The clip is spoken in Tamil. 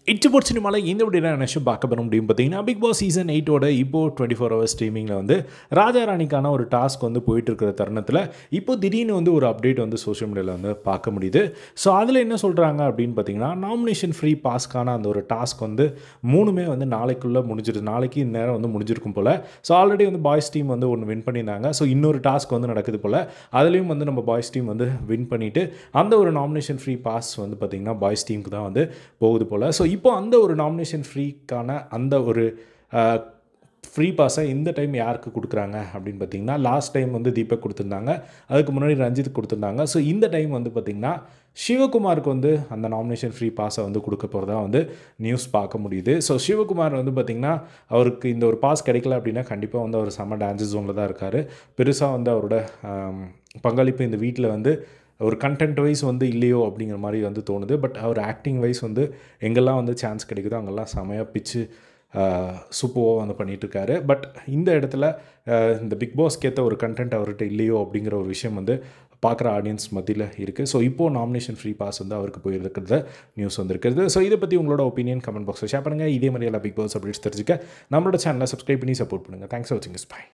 இச்சு போட் சினிமாவில் இந்த விட என்ன நினச்சி பார்க்க போகிற முடியும் பார்த்தீங்கன்னா பிக் பாஸ் சீசன் எயிட்டோட இப்போ டுவெண்ட்டி ஃபோர் ஹவர்ஸ் ஸ்ட்ரீமிங்கில் வந்து ராஜா ராணிக்கான ஒரு டாஸ்க் வந்து போயிட்டு இருக்கிற தருணத்தில் இப்போ திடீர்னு வந்து ஒரு அப்டேட் வந்து சோஷியல் மீடியாவில் வந்து பார்க்க முடியுது ஸோ அதில் என்ன சொல்கிறாங்க அப்படின்னு பார்த்தீங்கன்னா நாமினேஷன் ஃப்ரீ பாஸ்க்கான அந்த ஒரு டாஸ்க் வந்து மூணுமே வந்து நாளைக்குள்ளே முடிஞ்சிருது நாளைக்கு இந்த நேரம் வந்து முடிஞ்சிருக்கும் போல் ஸோ ஆல்ரெடி வந்து பாய்ஸ் டீம் வந்து ஒன்று வின் பண்ணியிருந்தாங்க ஸோ இன்னொரு டாஸ்க் வந்து நடக்குது போல் அதுலேயும் வந்து நம்ம பாய்ஸ் டீம் வந்து வின் பண்ணிவிட்டு அந்த ஒரு நாமினேஷன் ஃப்ரீ பாஸ் வந்து பார்த்திங்கன்னா பாய்ஸ் டீமுக்கு தான் வந்து போகுது போல் ஸோ இப்போ அந்த ஒரு நாமினேஷன் ஃப்ரீக்கான அந்த ஒரு ஃப்ரீ பாஸை இந்த டைம் யாருக்கு கொடுக்குறாங்க அப்படின்னு பார்த்தீங்கன்னா லாஸ்ட் டைம் வந்து தீபக் கொடுத்துருந்தாங்க அதுக்கு முன்னாடி ரஞ்சித் கொடுத்துருந்தாங்க ஸோ இந்த டைம் வந்து பார்த்திங்கன்னா சிவகுமாருக்கு வந்து அந்த நாமினேஷன் ஃப்ரீ பாஸை வந்து கொடுக்க போகிறதா வந்து நியூஸ் பார்க்க முடியுது ஸோ சிவகுமார் வந்து பார்த்திங்கன்னா அவருக்கு இந்த ஒரு பாஸ் கிடைக்கல அப்படின்னா கண்டிப்பாக வந்து அவர் செம்ம டான்ஸ் ஜோனில் தான் இருக்கார் பெருசாக வந்து அவரோட ஆம், பங்களிப்பு இந்த வீட்டில் வந்து ஒரு கண்டென்ட் வைஸ் வந்து இல்லையோ அப்படிங்கிற மாதிரி வந்து தோணுது பட் அவர் ஆக்டிங் வைஸ் வந்து எங்கெல்லாம் வந்து சான்ஸ் கிடைக்குதோ அங்கெல்லாம் செமையாக பிச்சு சூப்பராக வந்து பண்ணிகிட்ருக்காரு பட் இந்த இடத்துல ஆஹ், இந்த பிக் பாஸ்க்கு ஏற்ற ஒரு கண்டென்ட் அவர்கிட்ட இல்லையோ அப்படிங்கிற ஒரு விஷயம் வந்து பார்க்குற ஆடியன்ஸ் மத்தியில் இருக்குது ஸோ இப்போது நாமினேஷன் ஃப்ரீ பாஸ் வந்து அவருக்கு போயிருக்கிறது நியூஸ் வந்திருக்கிறது ஸோ இதை பற்றி உங்களோட ஒப்பீனியன் கமெண்ட் பாக்ஸில் ஷேர் பண்ணுங்கள் இதே மாதிரி எல்லாம் பிக் பாஸ் அப்டேட்ஸ் தெரிஞ்சுக்க நம்மளோட சேனலை சப்ஸ்கிரைப் பண்ணி சப்போர்ட் பண்ணுங்கள் தேங்க்ஸ் ஃபார் வாட்சிங் பை